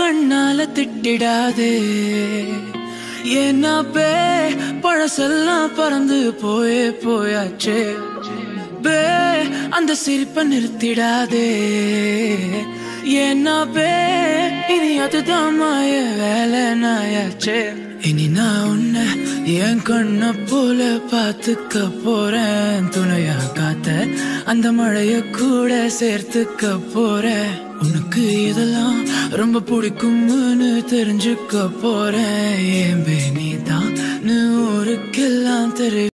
கண்ணால திட்டிடாதே ஏன்னா பே பழசெல்லாம் பறந்து போயே போயாச்சே பே அந்த சிரிப்பை நிறுத்திடாதே ஏன்னா பே இனி அதுதான் மாய வேலை நாயாச்சே இனி நான் உன்னை என் கண்ண போல பார்த்துக்க போறேன் துணையா காத்த அந்த மழைய கூட சேர்த்துக்க போறேன் உனக்கு இதெல்லாம் ரொம்ப பிடிக்கும்னு தெரிஞ்சுக்க போறேன் ஏன் நீ தான் ஊருக்கெல்லாம் தெரி